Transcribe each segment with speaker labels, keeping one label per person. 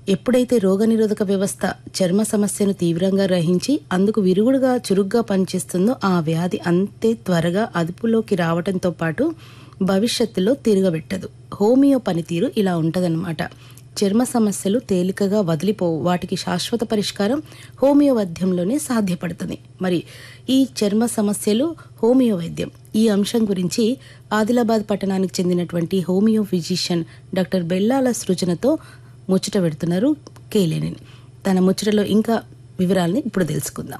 Speaker 1: ఎప్పుడైతే రోగనిరోధక వ్యవస్థ చర్మ సమస్యను తీవ్రంగా గ్రహించి అందుకు విరుగుడుగా చురుగ్గా పనిచేస్తుందో ఆ వ్యాధి అంతే త్వరగా అదుపులోకి రావడంతో పాటు భవిష్యత్తులో తిరగబెట్టదు హోమియో పనితీరు ఇలా ఉంటదన్నమాట చర్మ సమస్యలు తేలికగా వదిలిపోవు వాటికి శాశ్వత పరిష్కారం హోమియో వైద్యంలోనే సాధ్యపడుతుంది మరి ఈ చర్మ సమస్యలు హోమియో వైద్యం ఈ అంశం గురించి ఆదిలాబాద్ పట్టణానికి చెందినటువంటి హోమియో ఫిజిషియన్ డాక్టర్ బెల్లాల సృజనతో ముచ్చట పెడుతున్నారు కేలేని తన ముచ్చటలో ఇంకా వివరాల్ని ఇప్పుడు తెలుసుకుందాం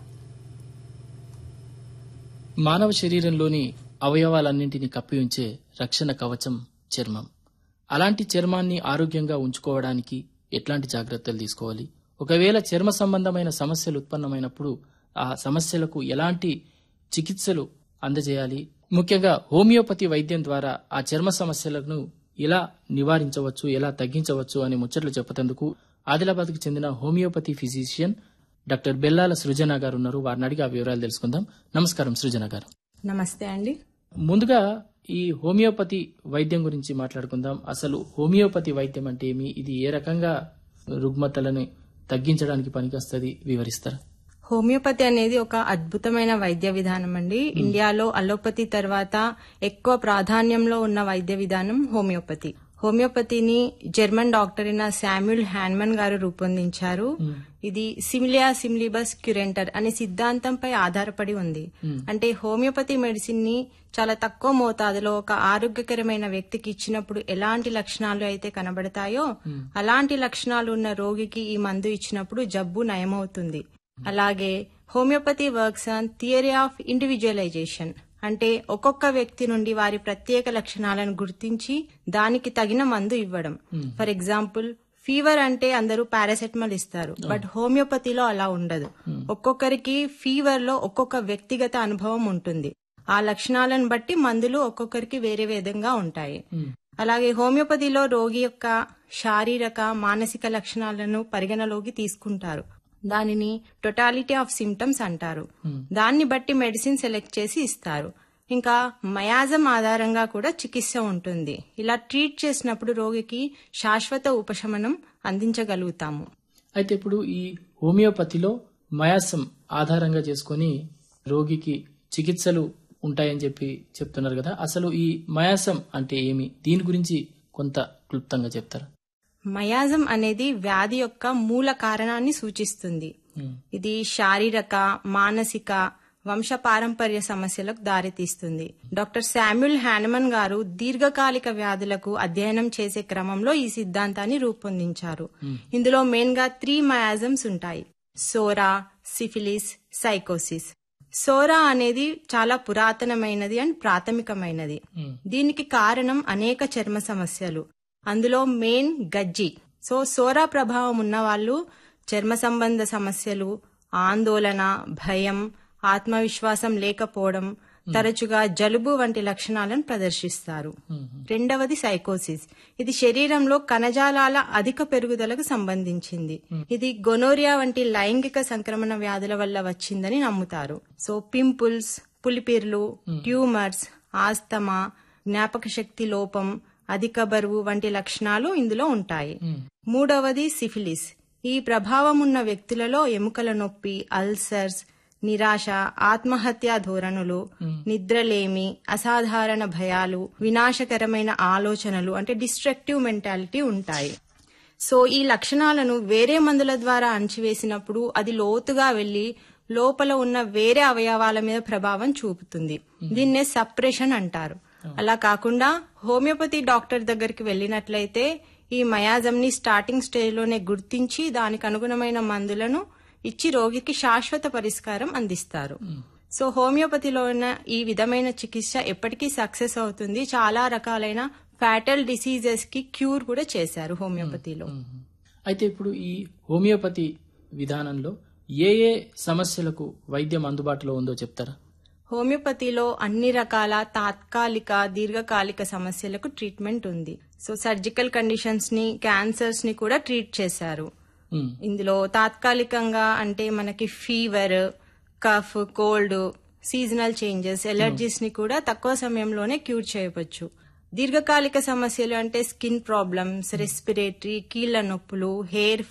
Speaker 2: మానవ శరీరంలోని అవయవాలన్నింటినీ కప్పి ఉంచే రక్షణ కవచం చర్మం అలాంటి చర్మాన్ని ఆరోగ్యంగా ఉంచుకోవడానికి ఎట్లాంటి జాగ్రత్తలు తీసుకోవాలి ఒకవేళ చర్మ సంబంధమైన సమస్యలు ఉత్పన్నమైనప్పుడు ఆ సమస్యలకు ఎలాంటి చికిత్సలు అందజేయాలి ముఖ్యంగా హోమియోపతి వైద్యం ద్వారా ఆ చర్మ సమస్యలను ఎలా నివారించవచ్చు ఎలా తగ్గించవచ్చు అనే ముచ్చట్లు చెప్పేందుకు ఆదిలాబాద్కు చెందిన homeopathy physician doctor Bellala Srujana గారు ఉన్నారు వారిని అడిగి ఆ వివరాలు తెలుసుకుందాం నమస్కారం సృజన గారు
Speaker 3: నమస్తే అండి
Speaker 2: ముందుగా ఈ హోమియోపతి వైద్యం గురించి మాట్లాడుకుందాం అసలు హోమియోపతి వైద్యం అంటే ఏమి ఇది ఏ రకంగా రుగ్మతలను తగ్గించడానికి పనికొస్తుంది వివరిస్తారా
Speaker 3: హోమియోపతి అనేది ఒక అద్భుతమైన వైద్య విధానం అండి ఇండియాలో అలోపతి తర్వాత ఎక్కువ ప్రాధాన్యంలో ఉన్న వైద్య విధానం హోమియోపతి హోమియోపతిని జర్మన్ డాక్టర్ అయిన శామ్యుల్ హ్యాన్మన్ గారు రూపొందించారు ఇది సిమిలియా సిమిలిబస్ క్యురెంటర్ అనే సిద్ధాంతంపై ఆధారపడి ఉంది అంటే హోమియోపతి మెడిసిన్ ని చాలా తక్కువ మోతాదులో ఒక ఆరోగ్యకరమైన వ్యక్తికి ఇచ్చినప్పుడు ఎలాంటి లక్షణాలు అయితే కనబడతాయో అలాంటి లక్షణాలు ఉన్న రోగికి ఈ మందు ఇచ్చినప్పుడు జబ్బు నయమవుతుంది అలాగే homeopathy works on theory of individualization అంటే ఒక్కొక్క వ్యక్తి నుండి వారి ప్రత్యేక లక్షణాలను గుర్తించి దానికి తగిన మందు ఇవ్వడం ఫర్ ఎగ్జాంపుల్ ఫీవర్ అంటే అందరూ పారాసెటమాల్ ఇస్తారు బట్ హోమియోపతిలో అలా ఉండదు ఒక్కొక్కరికి ఫీవర్ లో ఒక్కొక్క వ్యక్తిగత అనుభవం ఉంటుంది ఆ లక్షణాలను బట్టి మందులు ఒక్కొక్కరికి వేరే విధంగా ఉంటాయి అలాగే హోమియోపతిలో రోగి యొక్క శారీరక మానసిక లక్షణాలను పరిగణలోకి తీసుకుంటారు దానిని టొటాలిటీ ఆఫ్ సిమ్టమ్స్ అంటారు దాన్ని బట్టి మెడిసిన్ సెలెక్ట్ చేసి ఇస్తారు ఇంకా మయాజం ఆధారంగా కూడా చికిత్స ఉంటుంది ఇలా ట్రీట్ చేసినప్పుడు రోగికి శాశ్వత ఉపశమనం అందించగలుగుతాము
Speaker 2: అయితే ఇప్పుడు ఈ హోమియోపతిలో మయాసం ఆధారంగా చేసుకొని రోగికి చికిత్సలు ఉంటాయని చెప్పి చెప్తున్నారు కదా అసలు ఈ మయాసం అంటే ఏమి దీని గురించి కొంత క్లుప్తంగా చెప్తారా
Speaker 3: మయాజం అనేది వ్యాధి యొక్క మూల కారణాన్ని సూచిస్తుంది ఇది శారీరక మానసిక వంశపారంపర్య సమస్యలకు దారితీస్తుంది డాక్టర్ శామ్యుల్ హ్యానమన్ గారు దీర్ఘకాలిక వ్యాధులకు అధ్యయనం చేసే క్రమంలో ఈ సిద్ధాంతాన్ని రూపొందించారు ఇందులో మెయిన్ గా త్రీ మయాజమ్స్ ఉంటాయి సోరా సిఫిలిస్ సైకోసిస్ సోరా అనేది చాలా పురాతనమైనది అండ్ ప్రాథమికమైనది దీనికి కారణం అనేక చర్మ సమస్యలు అందులో మెయిన్ గజ్జి సో సోరా ప్రభావం ఉన్న వాళ్ళు చర్మ సంబంధ సమస్యలు ఆందోళన భయం ఆత్మవిశ్వాసం లేకపోవడం తరచుగా జలుబు వంటి లక్షణాలను ప్రదర్శిస్తారు రెండవది సైకోసిస్ ఇది శరీరంలో కణజాలాల అధిక పెరుగుదలకు సంబంధించింది ఇది గొనోరియా వంటి లైంగిక సంక్రమణ వ్యాధుల వల్ల వచ్చిందని నమ్ముతారు సో పింపుల్స్ పులిపిర్లు ట్యూమర్స్ ఆస్తమా జ్ఞాపక శక్తి లోపం అధిక బరువు వంటి లక్షణాలు ఇందులో ఉంటాయి మూడవది సిఫిలిస్ ఈ ప్రభావం ఉన్న వ్యక్తులలో ఎముకల నొప్పి అల్సర్స్ నిరాశ ఆత్మహత్యా ధోరణులు నిద్రలేమి అసాధారణ భయాలు వినాశకరమైన ఆలోచనలు అంటే డిస్ట్రక్టివ్ మెంటాలిటీ ఉంటాయి సో ఈ లక్షణాలను వేరే మందుల ద్వారా అణచివేసినప్పుడు అది లోతుగా వెళ్లి లోపల ఉన్న వేరే అవయవాల మీద ప్రభావం చూపుతుంది దీన్నే సప్రెషన్ అంటారు అలా కాకుండా హోమియోపతి డాక్టర్ దగ్గరికి వెళ్ళినట్లయితే ఈ మయాజం ని స్టార్టింగ్ స్టేజ్ లోనే గుర్తించి దానికి అనుగుణమైన మందులను ఇచ్చి రోగికి శాశ్వత పరిష్కారం అందిస్తారు సో హోమియోపతిలో ఉన్న ఈ విధమైన చికిత్స ఎప్పటికీ సక్సెస్ అవుతుంది చాలా రకాలైన ఫ్యాటల్ డిసీజెస్ కి క్యూర్ కూడా చేశారు హోమియోపతిలో
Speaker 2: అయితే ఇప్పుడు ఈ హోమియోపతి విధానంలో ఏ ఏ సమస్యలకు వైద్యం అందుబాటులో ఉందో చెప్తారా
Speaker 3: హోమియోపతిలో అన్ని రకాల తాత్కాలిక దీర్ఘకాలిక సమస్యలకు ట్రీట్మెంట్ ఉంది సో సర్జికల్ కండిషన్స్ ని క్యాన్సర్స్ ని కూడా ట్రీట్ చేశారు
Speaker 2: ఉమ్,
Speaker 3: ఇందులో తాత్కాలికంగా అంటే మనకి fever cough cold seasonal changes allergies ని కూడా తక్కువ సమయంలోనే క్యూర్ చేయవచ్చు దీర్ఘకాలిక సమస్యలు అంటే స్కిన్ ప్రాబ్లమ్స్ రెస్పిరేటరీ కీళ్ల నొప్పులు హెయిర్